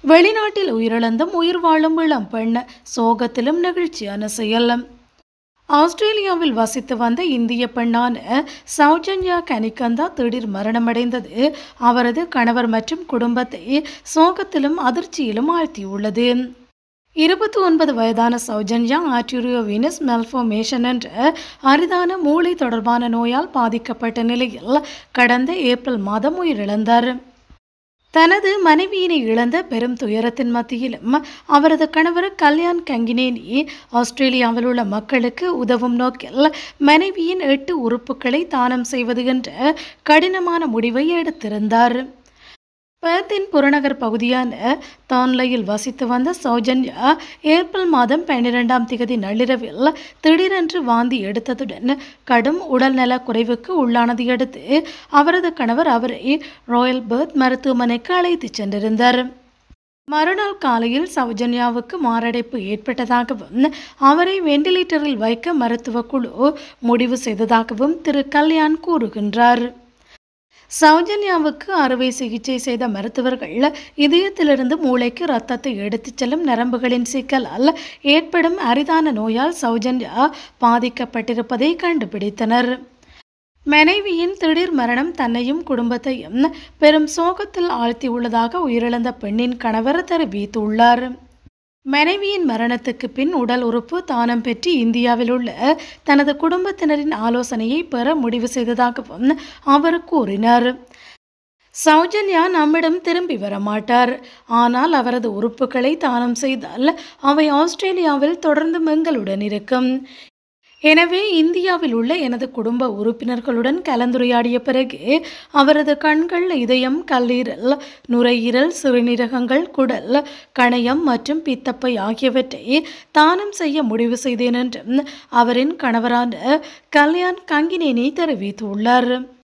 வெளிநாட்டில் உயிரிழந்தும் உயிர் வாழும் இளம் பெண் சோகத்திலும் நெகிழ்ச்சியான செயல் ஆஸ்திரேலியாவில் வசித்து வந்த இந்திய பெண்ணான சௌஜன்யா கனிகந்தா திடீர் மரணமடைந்தது அவரது கணவர் மற்றும் குடும்பத்தை சோகத்திலும் அதிர்ச்சியிலும் ஆழ்த்தியுள்ளது இருபத்தி ஒன்பது வயதான சௌஜன்யா ஆர்டிரியோவினஸ் மெல்ஃபோமேஷன் என்ற அரிதான மூளை தொடர்பான நோயால் பாதிக்கப்பட்ட நிலையில் கடந்த ஏப்ரல் மாதம் உயிரிழந்தார் தனது மனைவியினை இழந்த பெரும் துயரத்தின் மத்தியிலும் அவரது கணவர் கல்யாண் கங்கினேனி ஆஸ்திரேலியாவில் உள்ள மக்களுக்கு உதவும் நோக்கில் மனைவியின் எட்டு உறுப்புகளை தானம் செய்வது என்ற கடினமான முடிவை எடுத்திருந்தார் பெர்த்தின் புறநகர் பகுதியான தான்லையில் வசித்து வந்த சௌஜன்யா ஏப்ரல் மாதம் பன்னிரெண்டாம் திகதி நள்ளிரவில் திடீரென்று வாந்தி எடுத்ததுடன் கடும் உடல்நல குறைவுக்கு உள்ளானதை அடுத்து அவரது கணவர் அவரை ராயல் பெர்த் மருத்துவமனைக்கு அழைத்துச் சென்றிருந்தார் மறுநாள் காலையில் சௌஜன்யாவுக்கு மாரடைப்பு ஏற்பட்டதாகவும் அவரை வெண்டிலேட்டரில் வைக்க மருத்துவ குழு முடிவு செய்ததாகவும் திரு கல்யாண் கூறுகின்றார் சௌஜன்யாவுக்கு அறுவை சிகிச்சை செய்த மருத்துவர்கள் இதயத்திலிருந்து மூளைக்கு இரத்தத்தை எடுத்துச் செல்லும் நரம்புகளின் சிக்கலால் ஏற்படும் அரிதான நோயால் சௌஜன்யா பாதிக்கப்பட்டிருப்பதை கண்டுபிடித்தனர் மனைவியின் திடீர் மரணம் தன்னையும் குடும்பத்தையும் பெரும் சோகத்தில் ஆழ்த்தியுள்ளதாக உயிரிழந்த பெண்ணின் கணவர் தெரிவித்துள்ளார் மனைவியின் மரணத்துக்கு பின் உடல் உறுப்பு தானம் பெற்று இந்தியாவில் உள்ள தனது குடும்பத்தினரின் ஆலோசனையை பெற முடிவு செய்ததாகவும் அவர் கூறினார் சௌஜன்யா நம்மிடம் திரும்பி வர மாட்டார் ஆனால் அவரது உறுப்புகளை தானம் செய்தால் அவை ஆஸ்திரேலியாவில் தொடர்ந்து எங்களுடன் இருக்கும் எனவே இந்தியாவில் உள்ள எனது குடும்ப உறுப்பினர்களுடன் கலந்துரையாடிய பிறகு அவரது கண்கள் இதயம் கல்லீரல் நுரையீரல் சிறுநீரகங்கள் குடல் கணையம் மற்றும் பித்தப்பை ஆகியவற்றை தானம் செய்ய முடிவு செய்தேன் என்றும் அவரின் கணவரான கல்யாண் கங்கினேனி தெரிவித்துள்ளார்